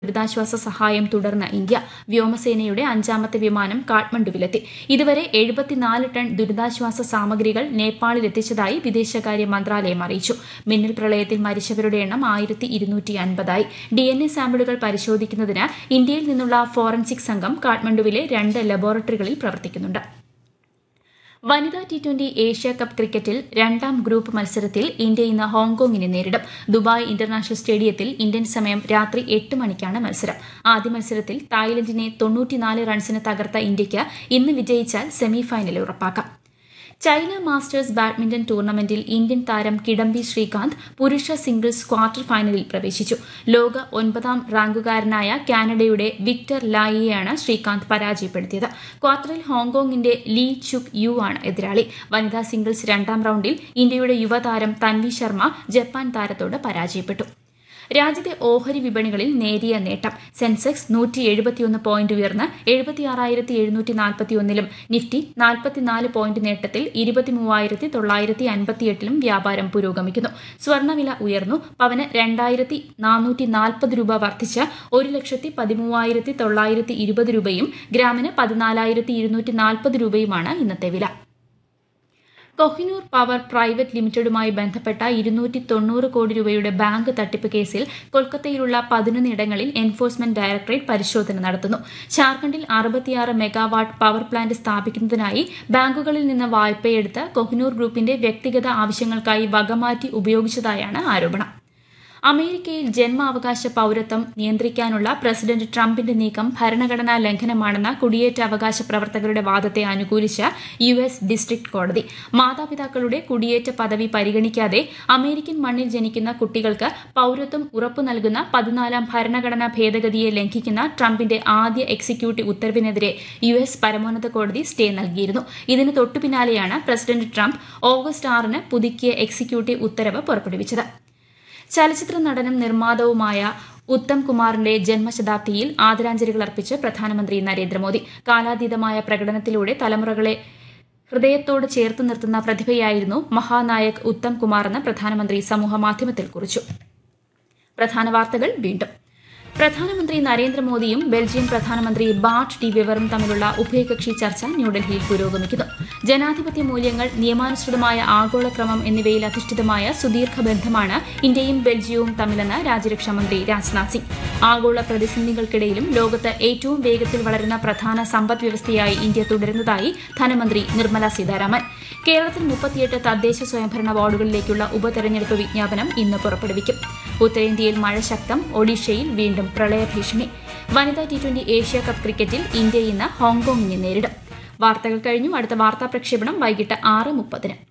ദുരിതാശ്വാസ സഹായം തുടർന്ന് ഇന്ത്യ വ്യോമസേനയുടെ അഞ്ചാമത്തെ വിമാനം കാഠ്മണ്ഡുവിലെത്തി ഇതുവരെ എഴുപത്തിനാല് ടൺ ദുരിതാശ്വാസ സാമഗ്രികൾ നേപ്പാളിലെത്തിച്ചതായി വിദേശകാര്യ മന്ത്രാലയം അറിയിച്ചു മിന്നൽ പ്രളയത്തിൽ മരിച്ചവരുടെ എണ്ണം ആയിരത്തി ഇരുന്നൂറ്റി അൻപതായി ഡി എൻ എ സാമ്പിളുകൾ പരിശോധിക്കുന്നതിന് ഇന്ത്യയിൽ നിന്നുള്ള ഫോറൻസിക് സംഘം കാഠ്മണ്ഡുവിലെ രണ്ട് ലബോറട്ടറികളിൽ പ്രവർത്തിക്കുന്നുണ്ട് വനിതാ ടി ട്വന്റി ഏഷ്യ കപ്പ് ക്രിക്കറ്റിൽ രണ്ടാം ഗ്രൂപ്പ് മത്സരത്തിൽ ഇന്ത്യ ഇന്ന് ഹോങ്കോങ്ങിനെ നേരിടും ദുബായ് ഇന്റർനാഷണൽ സ്റ്റേഡിയത്തിൽ ഇന്ത്യൻ സമയം രാത്രി എട്ട് മണിക്കാണ് മത്സരം ആദ്യ മത്സരത്തിൽ തായ്ലൻഡിനെ തൊണ്ണൂറ്റിനാല് റൺസിന് തകർത്ത ഇന്ത്യയ്ക്ക് ഇന്ന് വിജയിച്ചാൽ സെമിഫൈനൽ ഉറപ്പാക്കാം ചൈന മാസ്റ്റേഴ്സ് ബാഡ്മിന്റൺ ടൂർണമെന്റിൽ ഇന്ത്യൻ താരം കിഡംബി ശ്രീകാന്ത് പുരുഷ സിംഗിൾസ് ക്വാർട്ടർ ഫൈനലിൽ പ്രവേശിച്ചു ലോക ഒൻപതാം റാങ്കുകാരനായ കാനഡയുടെ വിക്ടർ ലായിയെയാണ് ശ്രീകാന്ത് പരാജയപ്പെടുത്തിയത് ക്വാർട്ടറിൽ ഹോങ്കോങ്ങിന്റെ ലീ ചുക് യു ആണ് എതിരാളി വനിതാ സിംഗിൾസ് രണ്ടാം റൌണ്ടിൽ ഇന്ത്യയുടെ യുവതാരം തൻവി ശർമ്മ ജപ്പാൻ താരത്തോട് പരാജയപ്പെട്ടു രാജ്യത്തെ ഓഹരി വിപണികളിൽ നേരിയ നേട്ടം സെൻസെക്സ് നൂറ്റി എഴുപത്തിയൊന്ന് പോയിന്റ് ഉയർന്ന് എഴുപത്തിയാറായിരത്തി എഴുന്നൂറ്റി നാൽപ്പത്തിയൊന്നിലും നിഫ്റ്റി നാൽപ്പത്തിനാല് പോയിന്റ് നേട്ടത്തിൽ ഇരുപത്തിമൂവായിരത്തി തൊള്ളായിരത്തി അൻപത്തിയെട്ടിലും വ്യാപാരം പുരോഗമിക്കുന്നു സ്വർണ്ണവില ഉയർന്നു പവന് രണ്ടായിരത്തി നാനൂറ്റി നാൽപ്പത് രൂപ വർദ്ധിച്ച് ഒരു ലക്ഷത്തി പതിമൂവായിരത്തി തൊള്ളായിരത്തി ഇരുപത് രൂപയും ഗ്രാമിന് പതിനാലായിരത്തി ഇരുന്നൂറ്റി നാൽപ്പത് രൂപയുമാണ് ഇന്നത്തെ വില കൊഹിനൂർ പവർ പ്രൈവറ്റ് ലിമിറ്റഡുമായി ബന്ധപ്പെട്ട ഇരുന്നൂറ്റി തൊണ്ണൂറ് കോടി രൂപയുടെ ബാങ്ക് തട്ടിപ്പ് കേസിൽ കൊൽക്കത്തയിലുള്ള പതിനൊന്നിടങ്ങളിൽ എൻഫോഴ്സ്മെന്റ് ഡയറക്ടറേറ്റ് പരിശോധന നടത്തുന്നു ജാർഖണ്ഡിൽ അറുപത്തിയാറ് മെഗാവാട്ട് പവർ പ്ലാന്റ് സ്ഥാപിക്കുന്നതിനായി ബാങ്കുകളിൽ നിന്ന് വായ്പയെടുത്ത് കൊഹിനൂർ ഗ്രൂപ്പിന്റെ വ്യക്തിഗത ആവശ്യങ്ങൾക്കായി വകമാറ്റി ഉപയോഗിച്ചതായാണ് ആരോപണം അമേരിക്കയിൽ ജന്മാവകാശ പൌരത്വം നിയന്ത്രിക്കാനുള്ള പ്രസിഡന്റ് ട്രംപിന്റെ നീക്കം ഭരണഘടനാ ലംഘനമാണെന്ന കുടിയേറ്റ അവകാശ പ്രവർത്തകരുടെ വാദത്തെ അനുകൂലിച്ച യു എസ് ഡിസ്ട്രിക്ട് കോടതി മാതാപിതാക്കളുടെ കുടിയേറ്റ പദവി പരിഗണിക്കാതെ അമേരിക്കൻ മണ്ണിൽ ജനിക്കുന്ന കുട്ടികൾക്ക് പൌരത്വം ഉറപ്പു നൽകുന്ന പതിനാലാം ഭരണഘടനാ ഭേദഗതിയെ ലംഘിക്കുന്ന ട്രംപിന്റെ ആദ്യ എക്സിക്യൂട്ടീവ് ഉത്തരവിനെതിരെ യു എസ് പരമോന്നത കോടതി സ്റ്റേ നൽകിയിരുന്നു ഇതിന് തൊട്ടുപിന്നാലെയാണ് പ്രസിഡന്റ് ട്രംപ് ഓഗസ്റ്റ് ആറിന് പുതുക്കിയ എക്സിക്യൂട്ടീവ് ഉത്തരവ് പുറപ്പെടുവിച്ചത് ചലച്ചിത്ര നടനും നിർമ്മാതാവുമായ ഉത്തം കുമാറിന്റെ ജന്മശതാബ്ദിയിൽ ആദരാഞ്ജലികൾ അർപ്പിച്ച് പ്രധാനമന്ത്രി നരേന്ദ്രമോദി കാലാതീതമായ പ്രകടനത്തിലൂടെ തലമുറകളെ ഹൃദയത്തോട് ചേർത്ത് നിർത്തുന്ന പ്രതിഭയായിരുന്നു മഹാനായക് ഉത്തം കുമാർ എന്ന് പ്രധാനമന്ത്രി സമൂഹമാധ്യമത്തിൽ കുറിച്ചു പ്രധാന വാർത്തകൾ വീണ്ടും പ്രധാനമന്ത്രി നരേന്ദ്രമോദിയും ബെൽജിയം പ്രധാനമന്ത്രി ബാർട്ട് ഡി വിവറും തമ്മിലുള്ള ഉഭയകക്ഷി ചർച്ച ന്യൂഡൽഹിയിൽ പുരോഗമിക്കുന്നു ജനാധിപത്യ മൂല്യങ്ങൾ നിയമാനുസൃതമായ ആഗോളക്രമം എന്നിവയിൽ അധിഷ്ഠിതമായ സുദീർഘ ബന്ധമാണ് ഇന്ത്യയും ബെൽജിയവും തമ്മിലെന്ന് രാജ്യരക്ഷാമന്ത്രി രാജ്നാഥ് സിംഗ് ആഗോള പ്രതിസന്ധികൾക്കിടയിലും ലോകത്ത് ഏറ്റവും വേഗത്തിൽ വളരുന്ന പ്രധാന സമ്പദ് വ്യവസ്ഥയായി ഇന്ത്യ തുടരുന്നതായി ധനമന്ത്രി നിർമ്മല സീതാരാമൻ കേരളത്തിൽ മുപ്പത്തിയെട്ട് തദ്ദേശ സ്വയംഭരണ വാർഡുകളിലേക്കുള്ള ഉപതെരഞ്ഞെടുപ്പ് വിജ്ഞാപനം ഇന്ന് പുറപ്പെടുവിക്കും ഉത്തരേന്ത്യയിൽ മഴ ശക്തം ഒഡീഷയിൽ വീണ്ടും പ്രളയഭീഷണി വനിതാ ടി ട്വന്റി ഏഷ്യ കപ്പ് ക്രിക്കറ്റിൽ ഇന്ത്യ ഇന്ന് ഹോങ്കോങ്ങിനെ നേരിടും വാർത്തകൾ കഴിഞ്ഞു അടുത്ത വാർത്താ പ്രക്ഷേപണം വൈകിട്ട് ആറ് മുപ്പതിന്